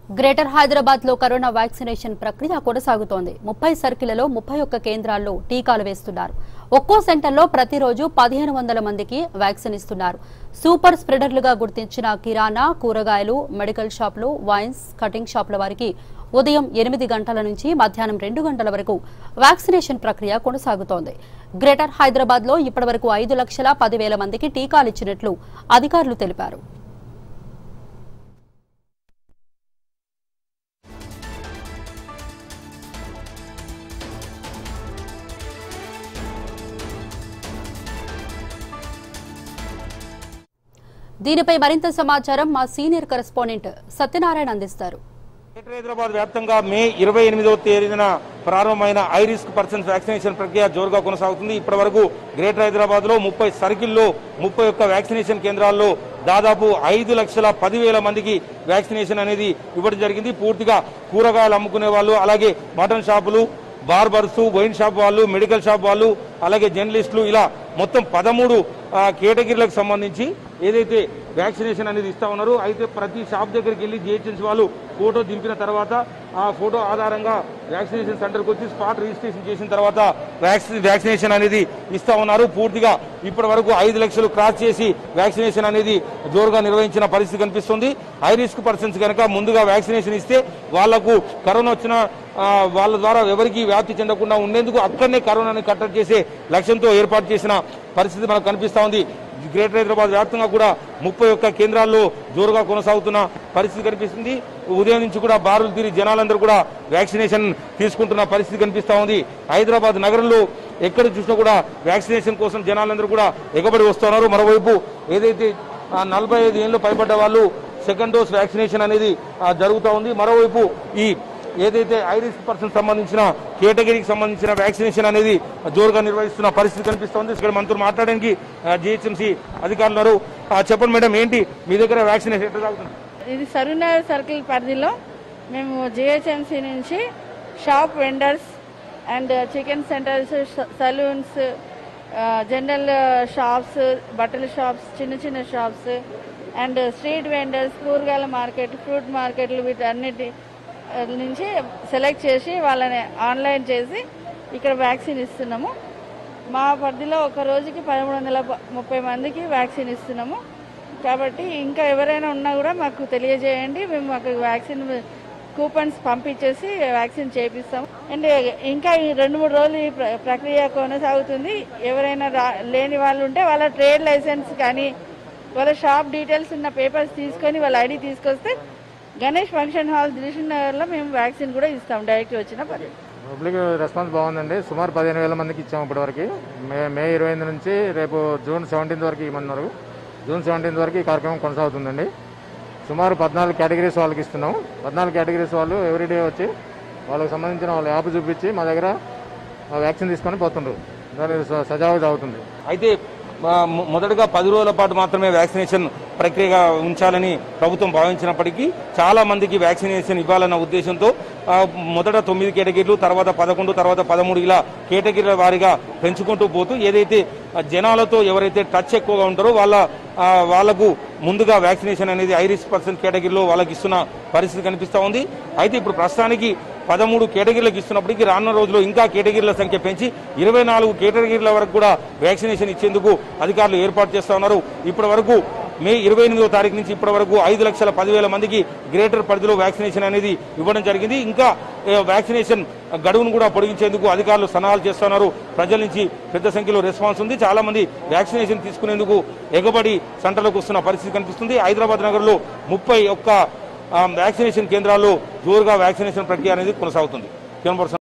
Greater Hyderabad లో corona vaccination ప్రక్రియ కొనసాగుతోంది ముప్పై సర్కిళ్లలో ముప్పై ఒక్క కేంద్రాల్లో టీకాలు వేస్తున్నారు ఒక్కో సెంటర్లో ప్రతిరోజు పదిహేను వందల మందికి వ్యాక్సిన్ ఇస్తున్నారు సూపర్ స్ప్రెడర్లుగా గుర్తించిన కిరాణా కూరగాయలు మెడికల్ షాపులు వైన్స్ కటింగ్ షాపుల వారికి ఉదయం ఎనిమిది గంటల నుంచి మధ్యాహ్నం రెండు గంటల వరకు వ్యాక్సినేషన్ ప్రక్రియ కొనసాగుతోంది గ్రేటర్ హైదరాబాద్ లో ఇప్పటివరకు ఐదు లక్షల పదివేల మందికి టీకాలు ఇచ్చినట్లు అధికారులు తెలిపారు దీనిపై మరింత సమాచారం మా సీనియర్ కరెస్పాండెంట్ సత్యనారాయణ అందిస్తారు గ్రేటర్ హైదరాబాద్ వ్యాప్తంగా మే ఇరవై ఎనిమిదవ తేదీన ప్రారంభమైన ఐ రిస్క్ పర్సన్స్ వ్యాక్సినేషన్ ప్రక్రియ జోరుగా కొనసాగుతుంది ఇప్పటి వరకు గ్రేటర్ హైదరాబాద్ లో ముప్పై సర్కిల్లో ముప్పై ఒక్క వ్యాక్సినేషన్ కేంద్రాల్లో దాదాపు ఐదు లక్షల పదివేల మందికి వ్యాక్సినేషన్ అనేది ఇవ్వడం జరిగింది పూర్తిగా కూరగాయలు అమ్ముకునే వాళ్ళు అలాగే మటన్ షాపులు బార్బర్స్ వైన్ షాప్ వాళ్ళు మెడికల్ షాప్ వాళ్ళు అలాగే జర్నలిస్టులు ఇలా మొత్తం పదమూడు ఆ, కేటగిరీలకు సంబంధించి ఏదైతే వ్యాక్సినేషన్ అనేది ఇస్తా ఉన్నారు అయితే ప్రతి షాప్ దగ్గరికి వెళ్ళి జిహెచ్ఎంసీ వాళ్ళు ఫోటో దింపిన తర్వాత ఆ ఫోటో ఆధారంగా వ్యాక్సినేషన్ సెంటర్కి వచ్చి స్పాట్ రిజిస్ట్రేషన్ చేసిన తర్వాత వ్యాక్సి వ్యాక్సినేషన్ అనేది ఇస్తా ఉన్నారు పూర్తిగా ఇప్పటి వరకు ఐదు లక్షలు క్రాస్ చేసి వ్యాక్సినేషన్ అనేది జోరుగా నిర్వహించిన పరిస్థితి కనిపిస్తుంది హై రిస్క్ పర్సన్స్ కనుక ముందుగా వ్యాక్సినేషన్ ఇస్తే వాళ్లకు కరోనా వచ్చిన ఆ, వాళ్ళ ద్వారా ఎవరికి వ్యాప్తి చెందకుండా ఉండేందుకు అక్కడనే కరోనాని కట్టడి చేసే లక్ష్యంతో ఏర్పాటు చేసిన పరిస్థితి మనకు కనిపిస్తా ఉంది గ్రేటర్ హైదరాబాద్ వ్యాప్తంగా కూడా ముప్పై ఒక్క కేంద్రాల్లో జోరుగా కొనసాగుతున్న పరిస్థితి కనిపిస్తుంది ఉదయం నుంచి కూడా బారులు తీరి జనాలందరూ కూడా వ్యాక్సినేషన్ తీసుకుంటున్న పరిస్థితి కనిపిస్తా ఉంది హైదరాబాద్ నగరంలో ఎక్కడ చూసినా కూడా వ్యాక్సినేషన్ కోసం జనాలందరూ కూడా ఎగబడి వస్తున్నారు మరోవైపు ఏదైతే ఆ, నలభై ఐదు ఏళ్ళు పైబడ్డ వాళ్ళు సెకండ్ డోస్ వ్యాక్సినేషన్ అనేది ఆ, జరుగుతూ ఉంది మరోవైపు ఈ ఏదైతే ఐరిస్ పర్సన్ సంబంధించిన కేటగిరీకి సంబంధించిన వ్యాక్సినేషన్ అనేది జోరుగా నిర్వహిస్తున్న పరిస్థితి కనిపిస్తోంది ఇక్కడ మనతో మాట్లాడడానికి జిహెచ్ఎంసీ అధికారులు ఉన్నారు. ఆ, చెప్పండి మేడం ఏంటి మీ దగ్గర వ్యాక్సినేషన్ ఎట్లా సాగుతుంది ఇది సరూనగర్ సర్కిల్ పరిధిలో మేము జిహెచ్ఎంసీ నుంచి shop vendors and chicken centres saloons general shops బట్టల షాప్స్ చిన్న చిన్న షాప్స్ అండ్ స్ట్రీట్ వెండర్స్ కూరగాయల మార్కెట్ ఫ్రూట్ మార్కెట్లు వీటన్నిటి ఆ, నుంచి సెలెక్ట్ చేసి వాళ్ళని ఆన్లైన్ చేసి ఇక్కడ వ్యాక్సిన్ ఇస్తున్నాము మా పరిధిలో ఒక రోజుకి పదమూడు వందల ముప్పై మందికి వ్యాక్సిన్ ఇస్తున్నాము కాబట్టి ఇంకా ఎవరైనా ఉన్నా కూడా మాకు తెలియజేయండి మేము మాకు వ్యాక్సిన్ కూపన్స్ పంపించేసి వ్యాక్సిన్ చేపిస్తాం అండ్ ఇంకా ఈ రెండు మూడు రోజులు ఈ ప్ర- ప్రక్రియ కొనసాగుతుంది ఎవరైనా రా- లేని వాళ్ళు ఉంటే వాళ్ళ ట్రేడ్ లైసెన్స్ కానీ వాళ్ళ షాప్ డీటెయిల్స్ ఉన్న పేపర్స్ తీసుకొని వాళ్ళ ఐడి తీసుకొస్తే గణేష్ ఫంక్షన్ హాల్ దిల్షన్ నగర్లో మేము వ్యాక్సిన్ కూడా ఇస్తాం డైరెక్ట్ వచ్చిన పని పబ్లిక్ రెస్పాన్స్ బాగుందండి సుమారు పదిహేను వేల మందికి ఇచ్చాము ఇప్పటివరకు మే మే ఇరవై ఎనిమిది నుంచి రేపు జూన్ సెవెంటీన్త్ వరకు ఇవ్వమన్నారు జూన్ సెవెంటీన్త్ వరకు ఈ కార్యక్రమం కొనసాగుతుందండి సుమారు పద్నాలుగు కేటగిరీస్ వాళ్ళకి ఇస్తున్నాం పద్నాలుగు కేటగిరీస్ వాళ్ళు ఎవ్రీడే వచ్చి వాళ్ళకి సంబంధించిన వాళ్ళ యాప్ చూపించి మా దగ్గర ఆ వ్యాక్సిన్ తీసుకొని పోతుండ్రు దాని స- సజావుగా సాగుతుంది అయితే ఆ, మొ- మొదటగా పది రోజుల పాటు మాత్రమే వ్యాక్సినేషన్ ప్రక్రియగా ఉంచాలని ప్రభుత్వం భావించినప్పటికీ చాలా మందికి వ్యాక్సినేషన్ ఇవ్వాలన్న ఉద్దేశంతో ఆ, మొదట తొమ్మిది కేటగిరీలు తర్వాత పదకొండు తర్వాత పదమూడు ఇలా కేటగిరీల వారీగా పెంచుకుంటూ పోతూ ఏదైతే ఆ, జనాలతో ఎవరైతే టచ్ ఎక్కువగా ఉంటారో వాళ్ళ ఆ, వాళ్లకు ముందుగా వ్యాక్సినేషన్ అనేది ఐరిస్ పర్సెంట్ కేటగిరీలో వాళ్ళకి ఇస్తున్న పరిస్థితి కనిపిస్తా ఉంది అయితే ఇప్పుడు ప్రస్తుతానికి పదమూడు కేటగిరీలకు ఇస్తున్నప్పటికీ రానున్న రోజుల్లో ఇంకా కేటగిరీల సంఖ్య పెంచి ఇరవై నాలుగు కేటగిరీల వరకు కూడా వ్యాక్సినేషన్ ఇచ్చేందుకు అధికారులు ఏర్పాటు చేస్తా ఉన్నారు ఇప్పటి వరకు మే ఇరవై ఎనిమిదో తారీఖు నుంచి ఇప్పటి వరకు ఐదు లక్షల పదివేల మందికి గ్రేటర్ పరిధిలో వ్యాక్సినేషన్ అనేది ఇవ్వడం జరిగింది ఇంకా ఏ, వ్యాక్సినేషన్ గడువును కూడా పొడిగించేందుకు అధికారులు సన్నాహాలు చేస్తున్నారు ప్రజల నుంచి పెద్ద సంఖ్యలో రెస్పాన్స్ ఉంది చాలా మంది వ్యాక్సినేషన్ తీసుకునేందుకు ఎగబడి సెంటర్లకు వస్తున్న పరిస్థితి కనిపిస్తుంది హైదరాబాద్ నగరంలో ముప్పై ఒక్క ఆ, వ్యాక్సినేషన్ కేంద్రాల్లో జోరుగా వ్యాక్సినేషన్ ప్రక్రియ అనేది కొనసాగుతుంది కెమెరా పర్సన్